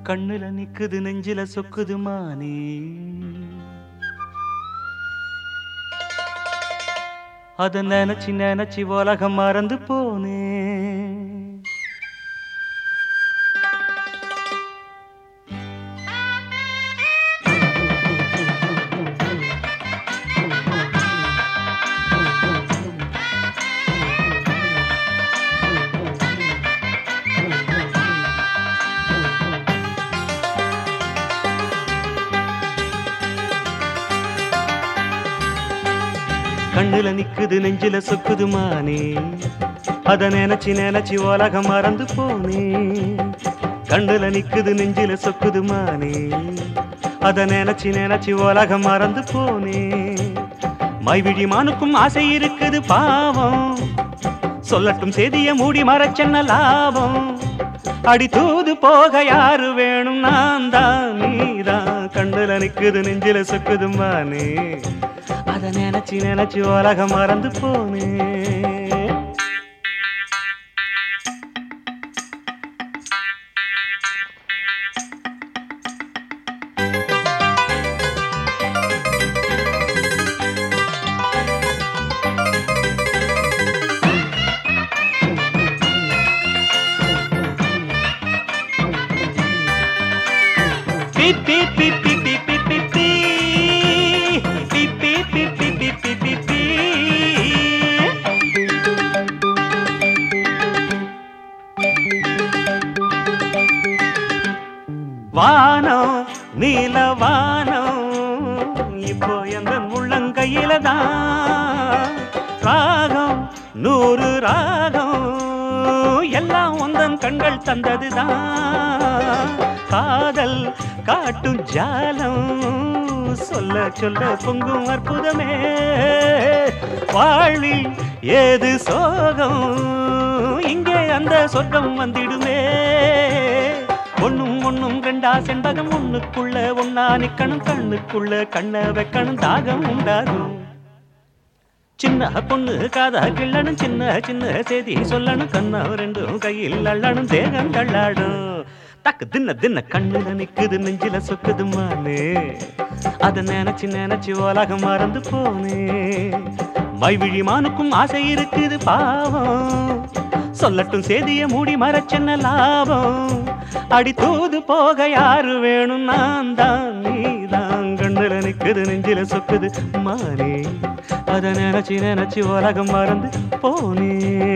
கண்ணுல நிக்குது நெஞ்சில சொக்குது மானே அத நினைச்சு நினைச்சு உலகம் மறந்து போனே கண்ணுல நிக்குது நெஞ்சில சொக்குது மானே அத நினைச்சு நினைச்சு உலகம் மறந்து போனே கண்ணுல நிக்குது நெஞ்சில சொக்குது மானே அத நினைச்சு நினைச்சு உலகம் மறந்து போனே மைவிழி மானுக்கும் ஆசை இருக்குது பாவம் சொல்லட்டும் செய்திய மூடி மறைச்சென்ன லாபம் அடி தூது போக யாரு வேணும் நான் தான் நீதான் கண்ணுல நிக்குது நெஞ்சில சொக்குது மானே அத நினைச்சு நினைச்சு உலகம் மறந்து போனே Beep beep beep beep beep beep beep beep. Beep beep beep beep beep beep beep beep. வானம் நீல வானம் இப்போ எந்த உள்ளங்கையில தான் ராகம் நூறு ராகம் எல்லாம் உந்தன் கண்கள் தந்ததுதான் காதல் காட்டும் ஜாலம் சொல்ல சொல்ல பொங்கும் அற்புதமே வாழ்வில் ஏது சோகம் இங்கே அந்த சொர்க்கம் வந்திடுமே ஒண்ணும் ஒண்ணும் ரெண்டா செண்பகம் ஒண்ணுக்குள்ள ஒன்னா நிக்கணும் கண்ணுக்குள்ள கண்ண வைக்கணும் தாகம் உண்டாகும் சின்ன பொண்ணு காதா கிள்ளணும் சின்ன சின்ன செய்தி சொல்லணும் கண்ணா ரெண்டும் கையில் அள்ளணும் தேகம் தள்ளாடும் தக்கு தின்ன தின்ன கண்ணுல நிக்குது நெஞ்சில சொக்குது மானே அத நினைச்சு நினைச்சு உலகம் மறந்து போனே மைவிழி மானுக்கும் ஆசை இருக்குது பாவம் சொல்லட்டும் செய்திய மூடி மறைச்சென்ன லாபம் அடி தூது போக யாரு வேணும் நான் தான் நீதான் கண்ணுல நிக்குது நெஞ்சில சொக்குது மானே அத நினைச்சு நினைச்சு உலகம் மறந்து போனே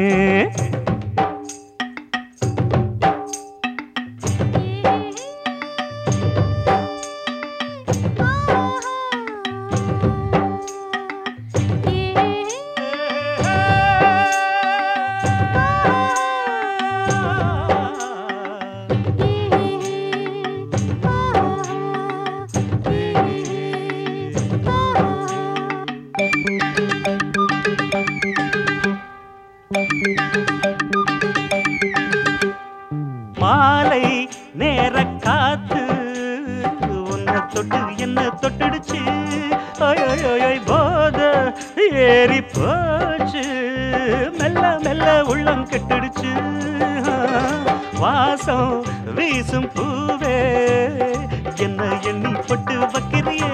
மாலை நேர காத்து உன்னை தொட்டு என்ன தொட்டுடுச்சு ஓயோயோய் போத ஏறி போச்சு மெல்ல மெல்ல உள்ளம் கெட்டுடுச்சு வாசம் வீசும் பூவே என்ன எண்ணி பட்டு வைக்கிறியே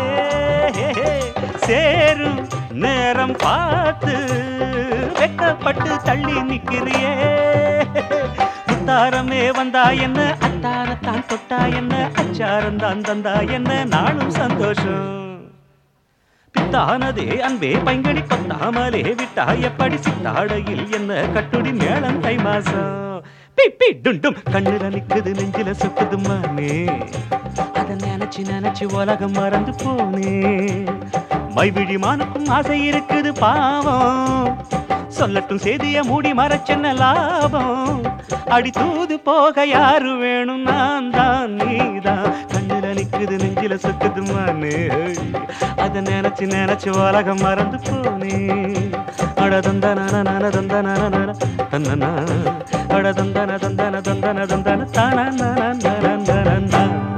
சேரும் நேரம் பார்த்து வெக்கப்பட்டு தள்ளி நிக்கிறியே முத்தாரமே வந்தா என்ன அத்தாரத்தான் தொட்டா என்ன அச்சாரம் தான் தந்தா என்ன நாளும் சந்தோஷம் பித்தானதே அன்பே பைங்கடி கொத்தாமலே விட்டா எப்படி சித்தாடையில் என்ன கட்டுடி மேளம் தை மாசம் பிப்பி டுண்டும் கண்ணுல நிக்குது நெஞ்சில சுக்குது மானே அத நினைச்சு நினைச்சு உலகம் மறந்து போனே மைவிழி மானுக்கும் ஆசை இருக்குது பாவம் சொல்லட்டும் செய்திய மூடி மறைச்சென்ன லாபம் அடி தூது போக யாரு வேணும் நான் தான் நீதான் கண்ணுல நிக்குது நெஞ்சில சுக்குது மானே அத நினைச்சு நினைச்சு உலகம் மறந்து போனே அடதந்தன நன தந்தன நன தன்னன அடதந்தன தந்தன தந்தன தந்தன தான நன நன நன